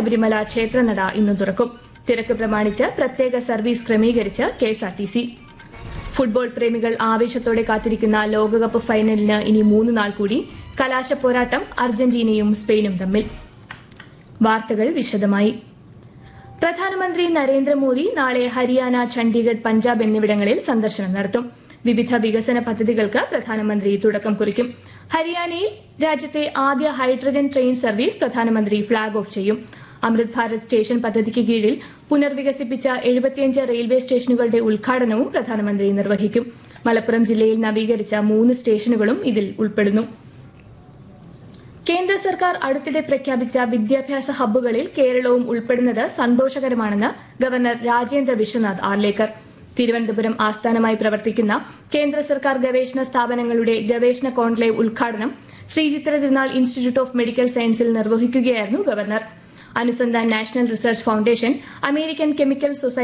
ശബരിമല ക്ഷേത്രനട ഇന്ന് തുറക്കും തിരക്ക് പ്രമാണിച്ച് പ്രത്യേക സർവീസ് ക്രമീകരിച്ച് കെഎസ്ആർടിസി ഫുട്ബോൾ പ്രേമികൾ ആവേശത്തോടെ കാത്തിരിക്കുന്ന ലോകകപ്പ് ഫൈനലിന് ഇനി മൂന്ന് നാൾ കൂടി കലാശ പോരാട്ടം അർജന്റീനയും സ്പെയിനും തമ്മിൽ വാർത്തകൾ വിശദമായി പ്രധാനമന്ത്രി നരേന്ദ്രമോദി നാളെ ഹരിയാന ചണ്ഡീഗഡ് പഞ്ചാബ് എന്നിവിടങ്ങളിൽ സന്ദർശനം നടത്തും വിവിധ വികസന പദ്ധതികൾക്ക് പ്രധാനമന്ത്രി തുടക്കം കുറിക്കും ഹരിയാനയിൽ രാജ്യത്തെ ആദ്യ ഹൈഡ്രജൻ ട്രെയിൻ സർവീസ് പ്രധാനമന്ത്രി ഫ്ളാഗ് ഓഫ് ചെയ്യും അമൃത് ഭാരത് സ്റ്റേഷൻ പദ്ധതിക്ക് കീഴിൽ പുനർവികസിപ്പിച്ച എഴുപത്തിയഞ്ച് റെയിൽവേ സ്റ്റേഷനുകളുടെ ഉദ്ഘാടനവും പ്രധാനമന്ത്രി നിർവഹിക്കും മലപ്പുറം ജില്ലയിൽ നവീകരിച്ച മൂന്ന് സ്റ്റേഷനുകളും ഇതിൽ ഉൾപ്പെടുന്നു കേന്ദ്ര സർക്കാർ അടുത്തിടെ പ്രഖ്യാപിച്ച വിദ്യാഭ്യാസ ഹബ്ബുകളിൽ കേരളവും ഉൾപ്പെടുന്നത് സന്തോഷകരമാണെന്ന് ഗവർണർ രാജേന്ദ്ര വിശ്വനാഥ് ആർലേക്കർ തിരുവനന്തപുരം ആസ്ഥാനമായി പ്രവർത്തിക്കുന്ന കേന്ദ്ര സർക്കാർ ഗവേഷണ സ്ഥാപനങ്ങളുടെ ഗവേഷണ കോൺക്ലേവ് ഉദ്ഘാടനം ശ്രീചിത്ര തിരുനാൾ ഇൻസ്റ്റിറ്റ്യൂട്ട് ഓഫ് മെഡിക്കൽ സയൻസിൽ നിർവഹിക്കുകയായിരുന്നു governor Anusandhan national research foundation American chemical society